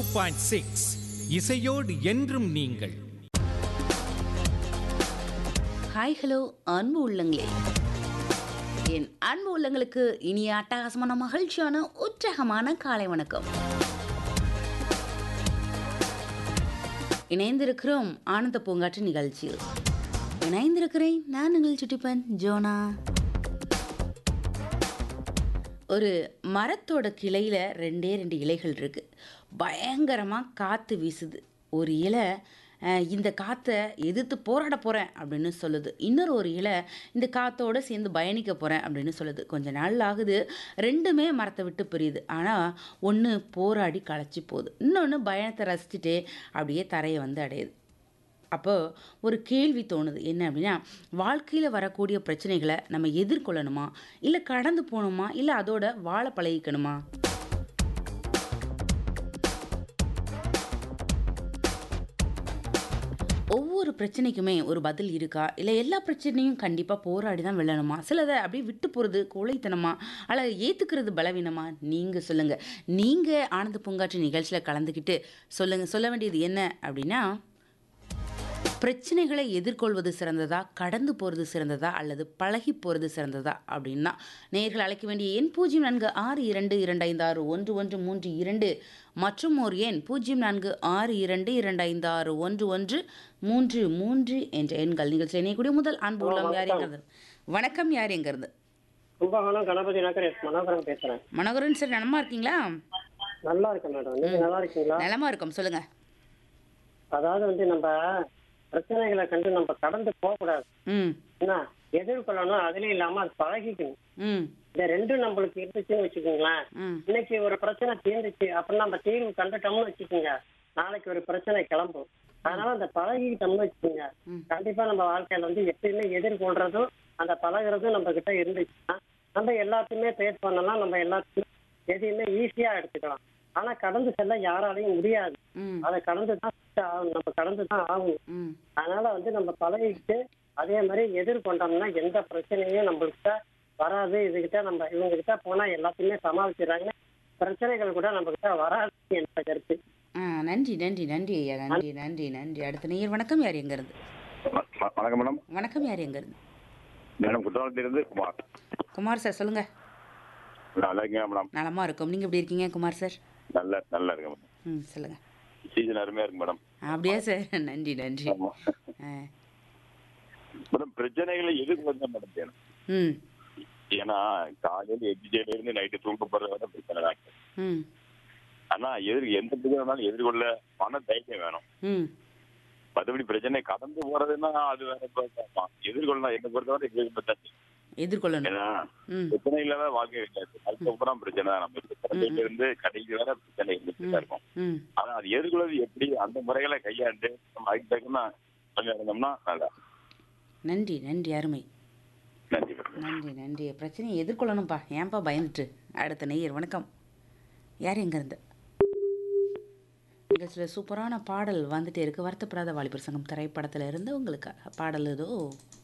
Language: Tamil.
பாயிண்ட் சிக்ஸ் இசையோடு என்றும் நீங்கள் ஹாய் ஹலோ அன்பு உள்ளங்களே என் அன்பு உள்ளங்களுக்கு இனிய அட்டகாசமான மகிழ்ச்சியான உற்சாகமான காலை வணக்கம் இணைந்திருக்கிறோம் ஆனந்த பூங்காற்று நிகழ்ச்சியில் இணைந்திருக்கிறேன் நான் நிகழ்ச்சி டிப்பன் ஜோனா ஒரு மரத்தோட கிளையில ரெண்டே ரெண்டு இலைகள் இருக்கு பயங்கரமாக காற்று வீசுது ஒரு இலை அஹ், இந்த காற்றை எதிர்த்து போராட போகிறேன் அப்படின்னு சொல்லுது இன்னொரு ஒரு இலை இந்த காற்றோட சேர்ந்து பயணிக்க போகிறேன் அப்படின்னு சொல்லுது கொஞ்ச நாள் ஆகுது ரெண்டுமே மரத்தை விட்டு பிரியுது ஆனால் ஒன்று போராடி களைச்சி போகுது இன்னொன்று பயணத்தை ரசிச்சுட்டே அப்படியே தரையை வந்து அடையுது அப்போ ஒரு கேள்வி தோணுது என்ன அப்படின்னா வாழ்க்கையில் வரக்கூடிய பிரச்சனைகளை நம்ம எதிர்கொள்ளணுமா இல்லை கடந்து போகணுமா இல்லை அதோட வாழ பழகிக்கணுமா ஒவ்வொரு பிரச்சனைக்குமே ஒரு பதில் இருக்கா இல்லை எல்லா பிரச்சனையும் கண்டிப்பாக போராடி தான் வெல்லணுமா சிலதை அப்படியே விட்டு போகிறது கோழைத்தனமா அல்லது ஏற்றுக்கிறது பலவீனமா நீங்கள் சொல்லுங்கள் நீங்கள் ஆனந்த பூங்காற்று நிகழ்ச்சியில் கலந்துக்கிட்டு சொல்லுங்கள் சொல்ல வேண்டியது என்ன அப்படின்னா பிரச்சனைகளை எதிர்கொள்வது சிறந்ததா கடந்து போகிறது சிறந்ததா அல்லது பழகி போகிறது சிறந்ததா அப்படின்னா நேயர்கள் அழைக்க வேண்டிய எண் பூஜ்ஜியம் நான்கு ஆறு இரண்டு இரண்டு ஐந்து ஆறு ஒன்று ஒன்று மூன்று இரண்டு மற்றும் ஒரு எண் பூஜ்ஜியம் நான்கு ஆறு இரண்டு இரண்டு ஐந்து ஆறு ஒன்று ஒன்று மூன்று மூன்று என்ற எண்கள் நிகழ்ச்சியில் இணையக்கூடிய முதல் அன்பு உள்ளம் யார் எங்கிறது வணக்கம் யார் எங்கிறது கும்பகோணம் கணபதி நகர் எஸ் மனோகரன் பேசுறேன் மனோகரன் சார் நலமா இருக்கீங்களா நல்லா இருக்கேன் மேடம் நீங்க நல்லா இருக்கீங்களா நலமா இருக்கோம் சொல்லுங்க அதாவது வந்து நம்ம பிரச்சனைகளை கண்டு நம்ம கடந்து போக கூடாது ம் என்ன எதிர்கொள்ளணும் அதுலயும் இல்லாம அது பழகிக்கணும் ம் இந்த ரெண்டும் நம்மளுக்கு இருந்துச்சுன்னு வச்சுக்கோங்களேன் ம் இன்னைக்கு ஒரு பிரச்சனை தீர்ந்துச்சு அப்புறம் நம்ம தீர்வு கண்டுட்டோம்னு வச்சுக்கோங்க நாளைக்கு ஒரு பிரச்சனை கிளம்பும் அதனால அந்த பழகிக்கிட்டோம்னு வச்சுக்கோங்க ம். கண்டிப்பா நம்ம வாழ்க்கையில வந்து எப்பயுமே எதிர்கொள்றதும் அந்த பழகுறதும் நம்ம கிட்ட இருந்துச்சுன்னா நம்ம எல்லாத்தையுமே பேஸ் பண்ணலாம் நம்ம எல்லாத்தையுமே எதையுமே ஈஸியா எடுத்துக்கலாம் ஆனா கடந்து செல்ல யாராலையும் முடியாது ம் அதை கடந்து தான் ஆகணும் நம்ம கடந்து தான் ஆகணும் ம் அதனால வந்து நம்ம பழகிக்கிட்டு அதே மாதிரி எதிர்கொண்டோம்னா எந்த பிரச்சனையும் நம்மள்கிட்ட வராது இதுகிட்ட நம்ம இவங்க கிட்ட போனா எல்லாத்தையுமே சமாளிச்சிடுறாங்க பிரச்சனைகள் கூட நம்ம கிட்ட வராது என்ற கருத்து ஆ நன்றி நன்றி நன்றி ஐயா நன்றி நன்றி நன்றி அடுத்த நேயர் வணக்கம் யார் எங்கிறது வ- வ- வணக்கம் மேடம் வணக்கம் யார் எங்கிறது மேடம் குற்றாலத்திலிருந்து குமார் குமார் சார் சொல்லுங்க நல்லா இருக்கீங்க மேடம் நலமா இருக்கும் நீங்க எப்படி இருக்கீங்க குமார் சார் நல்ல நல்லா இருக்கேன் மேடம் ம் சொல்லுங்க சீசன் அருமையா இருக்கு மேடம் அப்படியா சார் நன்றி நன்றி ஆமா. ஆ, மேடம் பிரச்சனைகளை எதிர்கொள்ள மேடம் வேணும் ம் ஏன்னா காலையில எஜிஜேல இருந்து நைட்டு தூங்க போறது வரை பிரச்சனை தான் ம் ஆனா எதிர் எந்த பிரச்சனை எதிர்கொள்ள மன தைரியம் வேணும் ம் மற்றபடி பிரச்சனை கடந்து போறதுன்னா அது வேற பிரச்சனை. எதிர்கொள்ளலாம் என்ன பொறுத்தவரை எதிர்கொள்ள எதிர்கொள்ளணும் ஏன்னா ம் பிரச்சனை இல்லாத வாழ்க்கை கிடையாது அதுக்கப்புறம் பிரச்சனை தான் நம்ம குழந்தையில இருந்து கடைக்கு வர பிரச்சனை இருந்துட்டு தான் இருக்கும் ம் ஆனா அது எதிர்கொள்வது எப்படி அந்த முறைகளை கையாண்டு நம்ம அதுக்கு தகுந்த கொஞ்சம் இருந்தோம்னா நல்லா நன்றி நன்றி அருமை நன்றி மேடம் நன்றி நன்றி பிரச்சனையை எதிர்கொள்ளணும்ப்பா ஏன்பா பயந்துட்டு அடுத்த நேயர் வணக்கம் யார் எங்கேருந்து நிகழ்ச்சியில் சூப்பரான பாடல் வந்துட்டே இருக்கு வருத்தப்படாத வாலிபர் சங்கம் திரைப்படத்தில் இருந்து உங்களுக்காக பாடல் ஏதோ